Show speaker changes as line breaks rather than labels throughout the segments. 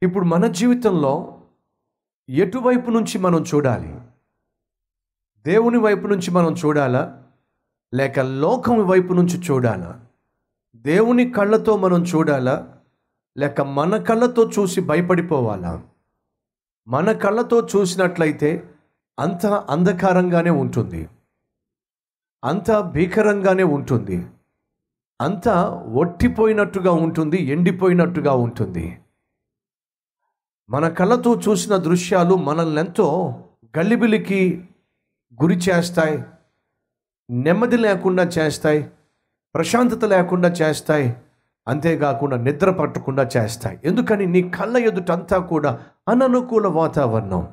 ఇప్పుడు మన జీవితంలో ఎటువైపు నుంచి మనం చూడాలి దేవుని వైపు నుంచి మనం చూడాలా లేక లోకం వైపు నుంచి చూడాలా దేవుని కళ్ళతో మనం చూడాలా లేక మన కళ్ళతో చూసి భయపడిపోవాలా మన కళ్ళతో చూసినట్లయితే అంత అంధకారంగానే ఉంటుంది అంత భీకరంగానే ఉంటుంది అంత ఒట్టిపోయినట్టుగా ఉంటుంది ఎండిపోయినట్టుగా ఉంటుంది మన కళ్ళతో చూసిన దృశ్యాలు మనల్ని ఎంతో గల్లిబిలికి గురి చేస్తాయి నెమ్మది లేకుండా చేస్తాయి ప్రశాంతత లేకుండా చేస్తాయి అంతేకాకుండా నిద్ర పట్టకుండా చేస్తాయి ఎందుకని నీ కళ్ళ ఎదుటంతా కూడా అననుకూల వాతావరణం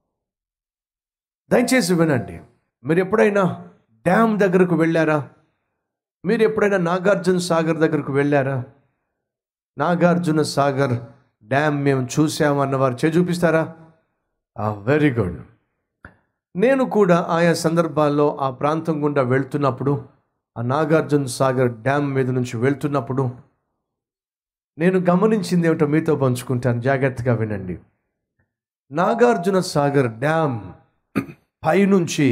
దయచేసి వినండి మీరు ఎప్పుడైనా డ్యామ్ దగ్గరకు వెళ్ళారా మీరు ఎప్పుడైనా నాగార్జున సాగర్ దగ్గరకు వెళ్ళారా నాగార్జున సాగర్ డ్యామ్ మేము చూసామన్నవారు చే చూపిస్తారా వెరీ గుడ్ నేను కూడా ఆయా సందర్భాల్లో ఆ ప్రాంతం గుండా వెళ్తున్నప్పుడు ఆ నాగార్జున సాగర్ డ్యామ్ మీద నుంచి వెళ్తున్నప్పుడు నేను గమనించింది ఏమిటో మీతో పంచుకుంటాను జాగ్రత్తగా వినండి నాగార్జున సాగర్ డ్యామ్ పైనుంచి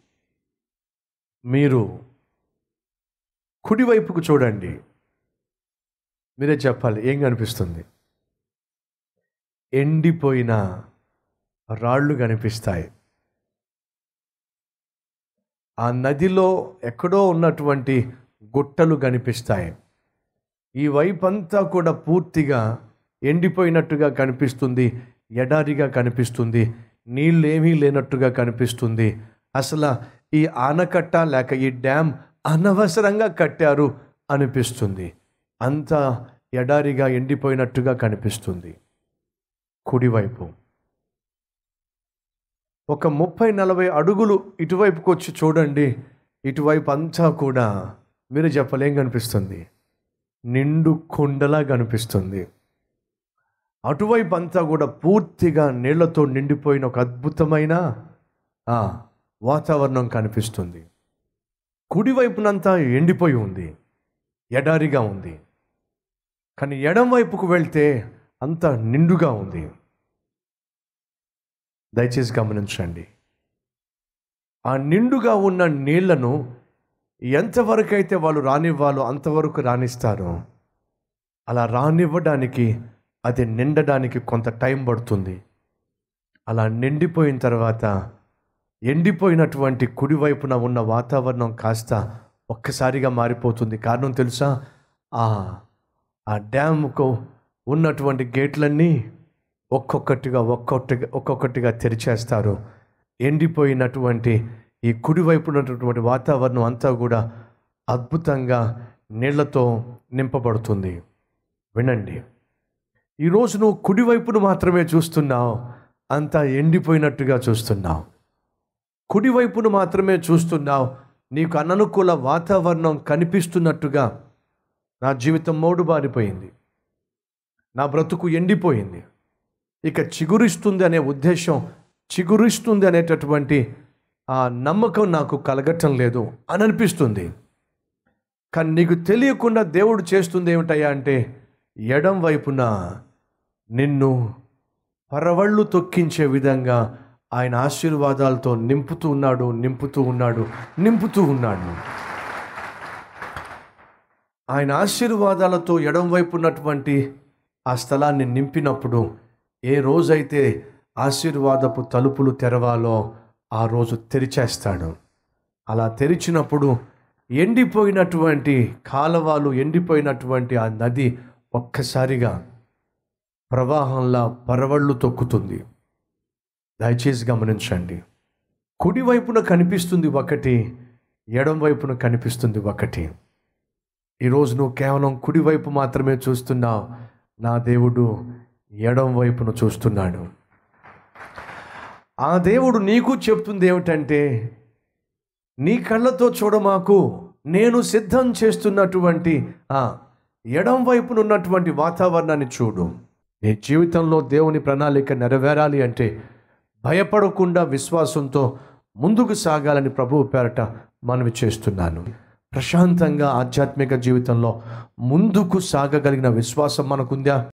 మీరు కుడివైపుకు చూడండి మీరే చెప్పాలి ఏం కనిపిస్తుంది ఎండిపోయిన రాళ్ళు కనిపిస్తాయి ఆ నదిలో ఎక్కడో ఉన్నటువంటి గుట్టలు కనిపిస్తాయి ఈ వైపంతా కూడా పూర్తిగా ఎండిపోయినట్టుగా కనిపిస్తుంది ఎడారిగా కనిపిస్తుంది నీళ్ళు ఏమీ లేనట్టుగా కనిపిస్తుంది అసలు ఈ ఆనకట్ట లేక ఈ డ్యామ్ అనవసరంగా కట్టారు అనిపిస్తుంది అంత ఎడారిగా ఎండిపోయినట్టుగా కనిపిస్తుంది కుడివైపు ఒక ముప్పై నలభై అడుగులు ఇటువైపుకి వచ్చి చూడండి ఇటువైపు అంతా కూడా మీరు చెప్పలేం కనిపిస్తుంది నిండు కొండలా కనిపిస్తుంది అటువైపు అంతా కూడా పూర్తిగా నీళ్లతో నిండిపోయిన ఒక అద్భుతమైన ఆ, వాతావరణం కనిపిస్తుంది కుడివైపునంతా ఎండిపోయి ఉంది ఎడారిగా ఉంది కానీ ఎడం వైపుకు వెళ్తే అంత నిండుగా ఉంది దయచేసి గమనించండి ఆ నిండుగా ఉన్న నీళ్లను ఎంతవరకు అయితే వాళ్ళు రానివ్వాలో అంతవరకు రాణిస్తారు అలా రానివ్వడానికి అది నిండడానికి కొంత టైం పడుతుంది అలా నిండిపోయిన తర్వాత ఎండిపోయినటువంటి కుడివైపున ఉన్న వాతావరణం కాస్త ఒక్కసారిగా మారిపోతుంది కారణం తెలుసా ఆ ఆ డ్యామ్కు ఉన్నటువంటి గేట్లన్నీ ఒక్కొక్కటిగా ఒక్కొక్కటిగా ఒక్కొక్కటిగా తెరిచేస్తారు ఎండిపోయినటువంటి ఈ కుడివైపు ఉన్నటువంటి వాతావరణం అంతా కూడా అద్భుతంగా నీళ్లతో నింపబడుతుంది వినండి ఈరోజు నువ్వు కుడివైపును మాత్రమే చూస్తున్నావు అంతా ఎండిపోయినట్టుగా చూస్తున్నావు కుడివైపును మాత్రమే చూస్తున్నావు నీకు అననుకూల వాతావరణం కనిపిస్తున్నట్టుగా నా జీవితం మోడుబారిపోయింది నా బ్రతుకు ఎండిపోయింది ఇక చిగురిస్తుంది అనే ఉద్దేశం చిగురిస్తుంది అనేటటువంటి ఆ నమ్మకం నాకు కలగటం లేదు అని అనిపిస్తుంది కానీ నీకు తెలియకుండా దేవుడు చేస్తుంది ఏమిటయ్యా అంటే ఎడం వైపున నిన్ను పరవళ్ళు తొక్కించే విధంగా ఆయన ఆశీర్వాదాలతో నింపుతూ ఉన్నాడు నింపుతూ ఉన్నాడు నింపుతూ ఉన్నాడు ఆయన ఆశీర్వాదాలతో ఎడం వైపు ఉన్నటువంటి ఆ స్థలాన్ని నింపినప్పుడు ఏ రోజైతే ఆశీర్వాదపు తలుపులు తెరవాలో ఆ రోజు తెరిచేస్తాడు అలా తెరిచినప్పుడు ఎండిపోయినటువంటి కాలవాలు ఎండిపోయినటువంటి ఆ నది ఒక్కసారిగా ప్రవాహంలా పరవళ్ళు తొక్కుతుంది దయచేసి గమనించండి కుడివైపున కనిపిస్తుంది ఒకటి ఎడం వైపున కనిపిస్తుంది ఒకటి ఈరోజు నువ్వు కేవలం కుడివైపు మాత్రమే చూస్తున్నావు నా దేవుడు ఎడం వైపున చూస్తున్నాడు ఆ దేవుడు నీకు చెప్తుంది ఏమిటంటే నీ కళ్ళతో చూడమాకు నేను సిద్ధం చేస్తున్నటువంటి ఆ ఎడం వైపున ఉన్నటువంటి వాతావరణాన్ని చూడు నీ జీవితంలో దేవుని ప్రణాళిక నెరవేరాలి అంటే భయపడకుండా విశ్వాసంతో ముందుకు సాగాలని ప్రభువు పేరట మనవి చేస్తున్నాను ప్రశాంతంగా ఆధ్యాత్మిక జీవితంలో ముందుకు సాగగలిగిన విశ్వాసం మనకుందా